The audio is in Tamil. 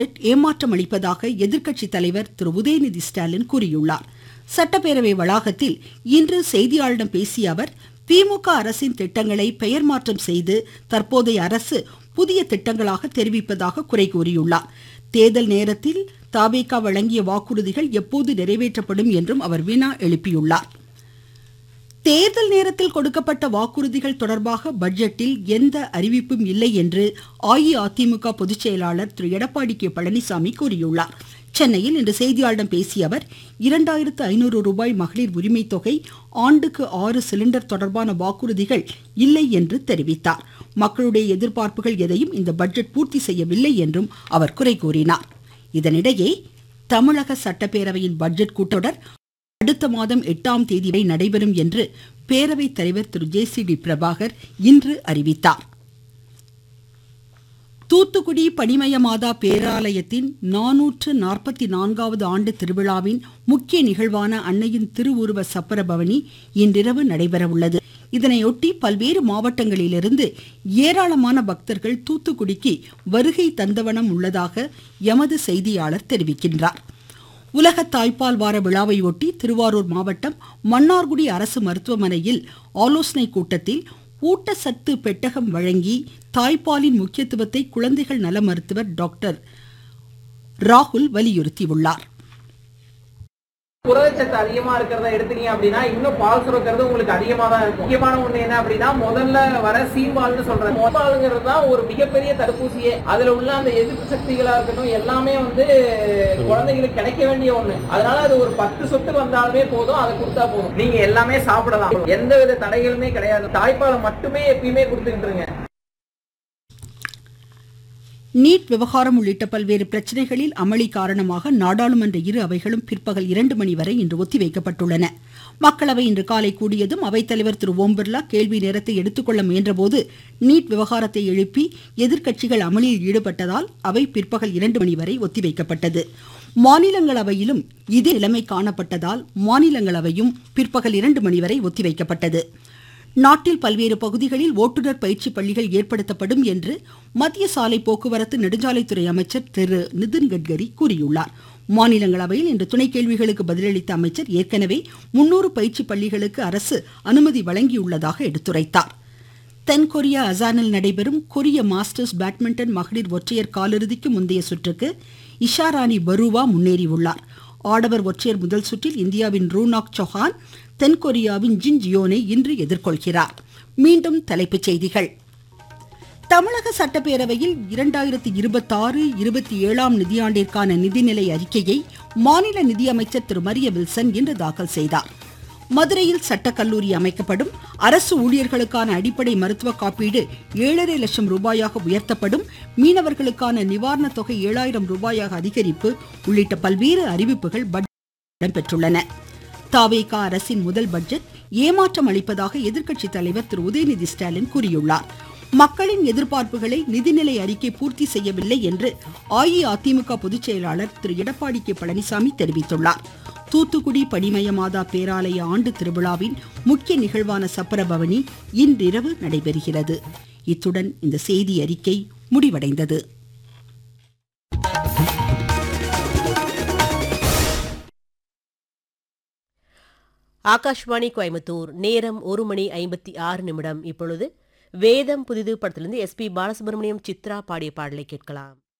ஏமாற்றம் அளிப்பதாக எதிர்க்கட்சித் தலைவர் திரு உதயநிதி ஸ்டாலின் கூறியுள்ளார் சட்டப்பேரவை வளாகத்தில் இன்று செய்தியாளர்களிடம் பேசிய அவர் திமுக அரசின் திட்டங்களை பெயர் மாற்றம் செய்து தற்போதைய அரசு புதிய திட்டங்களாக தெரிவிப்பதாக குறை கூறியுள்ளார் தேர்தல் நேரத்தில் தாவேகா வழங்கிய வாக்குறுதிகள் எப்போது நிறைவேற்றப்படும் என்றும் அவர் வினா எழுப்பியுள்ளார் தேர்தல் நேரத்தில் கொடுக்கப்பட்ட வாக்குறுதிகள் தொடர்பாக பட்ஜெட்டில் எந்த அறிவிப்பும் இல்லை என்று அஇஅதிமுக பொதுச் செயலாளர் திரு எடப்பாடி கே பழனிசாமி கூறியுள்ளார் சென்னையில் இன்று செய்தியாளர்களிடம் பேசிய அவர் இரண்டாயிரத்து ஐநூறு ரூபாய் மகளிர் உரிமை தொகை ஆண்டுக்கு ஆறு சிலிண்டர் தொடர்பான வாக்குறுதிகள் இல்லை என்று தெரிவித்தார் மக்களுடைய எதிர்பார்ப்புகள் எதையும் இந்த பட்ஜெட் பூர்த்தி செய்யவில்லை என்றும் அவர் குறை கூறினார் இதனிடையே தமிழக சட்டப்பேரவையின் பட்ஜெட் கூட்டத்தொடர் அடுத்த மாதம் எட்டாம் தேதி வரை நடைபெறும் என்று பேரவைத் தலைவர் திரு ஜே சி டி பிரபாகர் இன்று அறிவித்தார் தூத்துக்குடி பனிமய மாதா பேராலயத்தின் நானூற்று நாற்பத்தி நான்காவது ஆண்டு திருவிழாவின் முக்கிய நிகழ்வான அன்னையின் திருவுருவ சப்பர பவனி இன்றிரவு நடைபெறவுள்ளது இதனையொட்டி பல்வேறு மாவட்டங்களிலிருந்து ஏராளமான பக்தர்கள் தூத்துக்குடிக்கு வருகை தந்தவனம் உள்ளதாக எமது செய்தியாளர் தெரிவிக்கின்றார் உலக தாய்ப்பால் வார விழாவை ஒட்டி திருவாரூர் மாவட்டம் மன்னார்குடி அரசு மருத்துவமனையில் ஆலோசனை கூட்டத்தில் ஊட்டச்சத்து பெட்டகம் வழங்கி தாய்ப்பாலின் முக்கியத்துவத்தை குழந்தைகள் நல மருத்துவர் டாக்டர் ராகுல் வலியுறுத்தியுள்ளார் புரதச்சத்து அதிகமா இருக்கிறத எடுத்தீங்க அப்படின்னா இன்னும் பால் சுரக்கிறது உங்களுக்கு அதிகமா தான் இருக்கும் முக்கியமான ஒண்ணு என்ன அப்படின்னா முதல்ல வர சீம்பால்னு சொல்றேன் மொபால்ங்கிறது தான் ஒரு மிகப்பெரிய தடுப்பூசியே அதுல உள்ள அந்த எதிர்ப்பு சக்திகளா இருக்கட்டும் எல்லாமே வந்து குழந்தைகளுக்கு கிடைக்க வேண்டிய ஒண்ணு அதனால அது ஒரு பத்து சொட்டு வந்தாலுமே போதும் அதை கொடுத்தா போதும் நீங்க எல்லாமே சாப்பிடலாம் எந்த வித தடைகளுமே கிடையாது தாய்ப்பாலை மட்டுமே எப்பயுமே கொடுத்துக்கிட்டு இருங்க நீட் விவகாரம் உள்ளிட்ட பல்வேறு பிரச்சனைகளில் அமளி காரணமாக நாடாளுமன்ற இரு அவைகளும் பிற்பகல் இரண்டு மணி வரை இன்று ஒத்திவைக்கப்பட்டுள்ளன மக்களவை இன்று காலை கூடியதும் அவைத்தலைவர் திரு ஓம் பிர்லா கேள்வி நேரத்தை எடுத்துக்கொள்ள முயன்றபோது நீட் விவகாரத்தை எழுப்பி எதிர்க்கட்சிகள் அமளியில் ஈடுபட்டதால் அவை பிற்பகல் இரண்டு மணி வரை ஒத்திவைக்கப்பட்டது மாநிலங்களவையிலும் இதே நிலைமை காணப்பட்டதால் மாநிலங்களவையும் பிற்பகல் இரண்டு மணி வரை ஒத்திவைக்கப்பட்டது நாட்டில் பல்வேறு பகுதிகளில் ஓட்டுநர் பயிற்சி பள்ளிகள் ஏற்படுத்தப்படும் என்று மத்திய சாலை போக்குவரத்து நெடுஞ்சாலைத்துறை அமைச்சர் திரு நிதின் கட்கரி கூறியுள்ளார் மாநிலங்களவையில் இன்று துணை கேள்விகளுக்கு பதிலளித்த அமைச்சர் ஏற்கனவே முன்னூறு பயிற்சி பள்ளிகளுக்கு அரசு அனுமதி வழங்கியுள்ளதாக எடுத்துரைத்தார் தென்கொரியா அசானில் நடைபெறும் கொரிய மாஸ்டர்ஸ் பேட்மிண்டன் மகளிர் ஒற்றையர் காலிறுதிக்கு முந்தைய சுற்றுக்கு இஷாராணி பருவா முன்னேறியுள்ளார் ஆடவர் ஒற்றையர் முதல் சுற்றில் இந்தியாவின் ரூனாக் சௌஹான் தென்கொரியாவின் ஜின் ஜியோனை இன்று எதிர்கொள்கிறார் மீண்டும் தலைப்புச் செய்திகள் தமிழக சட்டப்பேரவையில் இரண்டாயிரத்தி இருபத்தாறு இருபத்தி ஏழாம் நிதியாண்டிற்கான நிதிநிலை அறிக்கையை மாநில நிதியமைச்சர் திரு மரிய வில்சன் இன்று தாக்கல் செய்தார் மதுரையில் சட்டக்கல்லூரி அமைக்கப்படும் அரசு ஊழியர்களுக்கான அடிப்படை மருத்துவ காப்பீடு ஏழரை லட்சம் ரூபாயாக உயர்த்தப்படும் மீனவர்களுக்கான நிவாரணத் தொகை ஏழாயிரம் ரூபாயாக அதிகரிப்பு உள்ளிட்ட பல்வேறு அறிவிப்புகள் இடம்பெற்றுள்ளன தாவேகா அரசின் முதல் பட்ஜெட் ஏமாற்றம் அளிப்பதாக எதிர்க்கட்சித் தலைவர் திரு உதயநிதி ஸ்டாலின் கூறியுள்ளார் மக்களின் எதிர்பார்ப்புகளை நிதிநிலை அறிக்கை பூர்த்தி செய்யவில்லை என்று அஇஅதிமுக பொதுச் செயலாளர் திரு எடப்பாடி கே பழனிசாமி தெரிவித்துள்ளார் தூத்துக்குடி பனிமய மாதா பேராலய ஆண்டு திருவிழாவின் முக்கிய நிகழ்வான சப்பரபவனி இன்றிரவு நடைபெறுகிறது இத்துடன் இந்த செய்தி அறிக்கை முடிவடைந்தது ஆகாஷ்வாணி கோயம்புத்தூர் நேரம் ஒரு மணி ஐம்பத்தி ஆறு நிமிடம் இப்பொழுது வேதம் புதிது படத்திலிருந்து எஸ் பி பாலசுப்ரமணியம் சித்ரா பாடிய பாடலை கேட்கலாம்